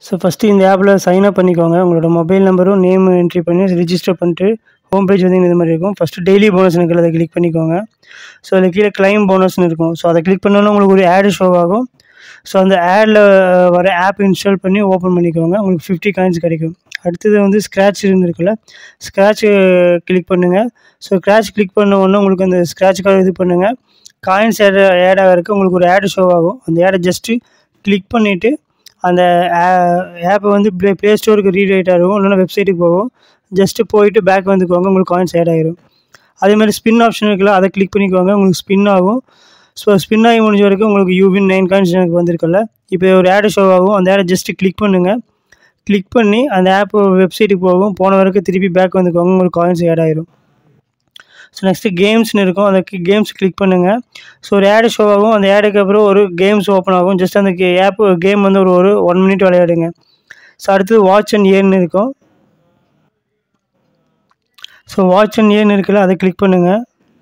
so first இந்த ஆப்பில் sign up பண்ணிக்கோங்க உங்களோட மொபைல் நம்பரும் நேம் என்ட்ரி பண்ணி ரிஜிஸ்டர் பண்ணிட்டு ஹோம் பேஜ் வந்து இது மாதிரி இருக்கும் ஃபஸ்ட்டு டெய்லி போனஸ் இருக்குது அதை கிளிக் பண்ணிக்கோங்க ஸோ அதில் கீழே கிளைம் போனஸ்னு இருக்கும் ஸோ அதை கிளிக் பண்ணோன்னே உங்களுக்கு ஒரு ஆடு ஷோ ஆகும் ஸோ அந்த ஆடில் வர ஆப் இன்ஸ்டால் பண்ணி ஓப்பன் பண்ணிக்கோங்க உங்களுக்கு ஃபிஃப்டி காயின்ஸ் கிடைக்கும் அடுத்தது வந்து ஸ்க்ராட்ச் இருக்குல்ல ஸ்க்ராட்ச் கிளிக் பண்ணுங்கள் ஸோ ஸ்க்ராட்ச் கிளிக் பண்ண உடனே உங்களுக்கு அந்த ஸ்க்ராட்சுக்காக இது பண்ணுங்கள் காயின்ஸ் ஆட் ஆட் ஆகிறதுக்கு உங்களுக்கு ஒரு ஆடு ஷோ ஆகும் அந்த ஆடை ஜஸ்ட்டு கிளிக் பண்ணிவிட்டு அந்த ஆப்பை வந்து ப்ளே ப்ளே ஸ்டோருக்கு ரீரைட் ஆகும் இல்லைன்னா வெப்சைட்டுக்கு போகும் ஜஸ்ட்டு போயிட்டு பேக் வந்துக்கோங்க உங்களுக்கு காயின்ஸ் ஆட் ஆகிரும் அதே மாதிரி ஸ்பின் ஆப்ஷன் இருக்குல்ல அதை கிளிக் பண்ணிக்கோங்க உங்களுக்கு ஸ்பின் ஆகும் ஸோ ஸ்பின் ஆகி முடிஞ்ச வரைக்கும் உங்களுக்கு யூவின் நைன் காயின்ஸ் எனக்கு வந்திருக்குல்ல இப்போ ஒரு ஆடு ஷோ ஆகும் அந்த ஆடை ஜஸ்ட்டு கிளிக் பண்ணுங்கள் கிளிக் பண்ணி அந்த ஆப் வெப்சைட்டுக்கு போகும் போன வரைக்கும் திருப்பி பேக் வந்துக்கோங்க உங்களுக்கு காயின்ஸ் ஆட் ஆயிரும் ஸோ நெக்ஸ்ட்டு கேம்ஸ்னு இருக்கும் அந்த கேம்ஸ் கிளிக் பண்ணுங்கள் ஸோ ஒரு ஆடு ஷோ ஆகும் அந்த ஆடுக்கு அப்புறம் ஒரு கேம்ஸ் ஓப்பன் ஆகும் ஜஸ்ட் அந்த ஆப் கேம் வந்து ஒரு ஒரு ஒன் மினிட் விளையாடுங்க ஸோ அடுத்தது வாட்ச் அண்ட் ஏர்னு இருக்கும் ஸோ வாட்ச் அண்ட் ஏர்னு இருக்குல்ல அதை கிளிக் பண்ணுங்கள்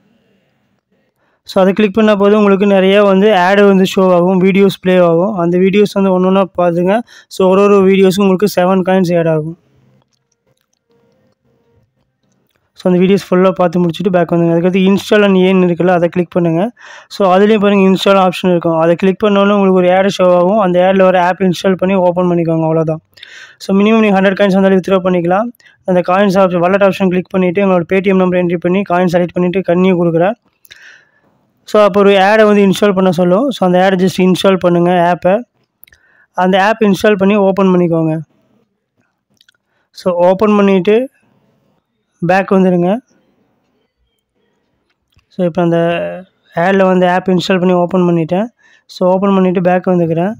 ஸோ அதை கிளிக் பண்ணால் போது உங்களுக்கு நிறைய வந்து ஆடு வந்து ஷோ ஆகும் வீடியோஸ் ப்ளே ஆகும் அந்த வீடியோஸ் வந்து ஒன்று ஒன்றா பார்த்துங்க ஸோ ஒரு ஒரு வீடியோஸும் உங்களுக்கு செவன் காயின்ஸ் ஆட் ஆகும் ஸோ அந்த வீடியோஸ் ஃபுல்லாக பார்த்து முடிச்சுட்டு பேக் வந்துங்க அதுக்கடுத்து இன்ஸ்டால் அண்ட் ஏன் இருக்குல்ல அதை கிளிக் பண்ணுங்கள் ஸோ அதுலேயும் பாருங்கள் இன்ஸ்டால் ஆப்ஷன் இருக்கும் அதை கிளிக் பண்ணோன்னே உங்களுக்கு ஒரு ஆடு ஷோ ஆகும் அந்த ஆடில் ஒரு ஆப் இன்ஸ்டால் பண்ணி ஓப்பன் பண்ணிக்கோங்க அவ்வளோதான் ஸோ மினிமம் நீங்கள் ஹண்ட்ரட் காயின்ஸ் வந்தாலும் வித்ட்ரா பண்ணிக்கலாம் அந்த coins option wallet option click பண்ணிவிட்டு உங்களோட பேடிஎம் நம்பர் என்ட்ரி பண்ணி காயின் செலக்ட் பண்ணிவிட்டு கன்னியூ கொடுக்குறேன் ஸோ அப்போ ஒரு ஆடை வந்து இன்ஸ்டால் பண்ண சொல்லும் ஸோ அந்த ஆடை ஜஸ்ட் இன்ஸ்டால் பண்ணுங்கள் ஆப்பை அந்த ஆப் இன்ஸ்டால் பண்ணி ஓப்பன் பண்ணிக்கோங்க ஸோ ஓப்பன் பண்ணிவிட்டு பேக் வந்துடுங்க ஸோ இப்போ அந்த ஆடில் வந்து ஆப் இன்ஸ்டால் பண்ணி ஓப்பன் பண்ணிட்டேன் ஸோ ஓப்பன் பண்ணிவிட்டு பேக் வந்துக்கிறேன்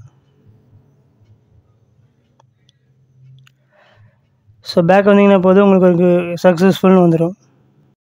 ஸோ பேக் வந்தீங்கன்னா போதும் உங்களுக்கு ஒரு சக்ஸஸ்ஃபுல்னு வந்துடும்